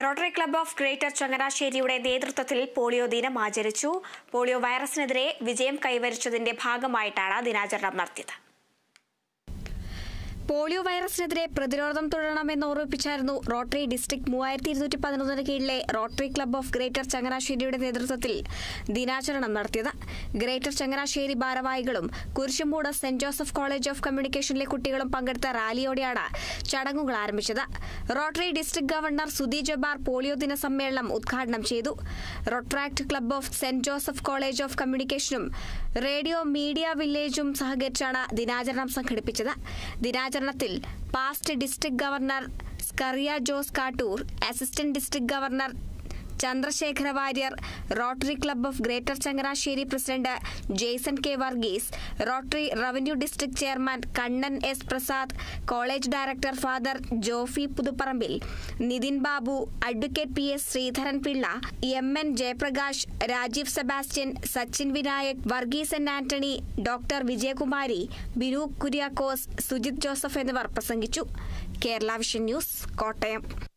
rotary Club of Greater ചങ്ങനാശ്ശേരിയുടെ നേതൃത്വത്തിൽ polio ദിനം ആചരിച്ചു പോളിയോ വൈറസിനെതിരെ വിജയം കൈവരിച്ചതിന്റെ ഭാഗമായിട്ടാണ് ദിനാചരണം നടത്തിയത് പോളിയോ വൈറസിനെതിരെ പ്രതിരോധം തുടരണമെന്ന് ഓർമ്മിപ്പിച്ചായിരുന്നു റോട്ടറി ഡിസ്ട്രിക്ട് മൂവായിരത്തി ഇരുന്നൂറ്റി പതിനൊന്നിന് കീഴിലെ റോട്ടറി ക്ലബ്ബ് ഓഫ് ഗ്രേറ്റർ ചങ്ങനാശ്ശേരിയുടെ നേതൃത്വത്തിൽ ദിനാചരണം നടത്തിയത് ഗ്രേറ്റർ ചങ്ങനാശ്ശേരി ഭാരവാഹികളും കുരിശുമൂട് സെന്റ് ജോസഫ് കോളേജ് ഓഫ് കമ്മ്യൂണിക്കേഷനിലെ കുട്ടികളും പങ്കെടുത്ത റാലിയോടെയാണ് ചടങ്ങുകൾ ആരംഭിച്ചത് Rotary District Governor Sudhi Jabbar polio ദിന സമ്മേളനം ഉദ്ഘാടനം ചെയ്തു Rotaract Club of Saint Joseph College of കമ്മ്യൂണിക്കേഷനും റേഡിയോ മീഡിയ വില്ലേജും സഹകരിച്ചാണ് ദിനാചരണം സംഘടിപ്പിച്ചത് ദിനാചരണത്തിൽ past district governor Skaria Jose Kattoor assistant district governor Chandrasekhara Warrier Rotary Club of Greater Changanassery president Jaison K Varghese Rotary revenue district chairman Kannan S Prasad college director father Jophy Puthuparambil Nithin Babu advocate P S Sreedharan Pillai M N Jayaprakash Rajeev Sebastian Sachin Vinayak Varghese N Antony doctor Vijayakumari Binu Kuriakose Sujith Joseph എന്നിവർ പ്രസംഗിച്ചു Kerala vision news Kottayam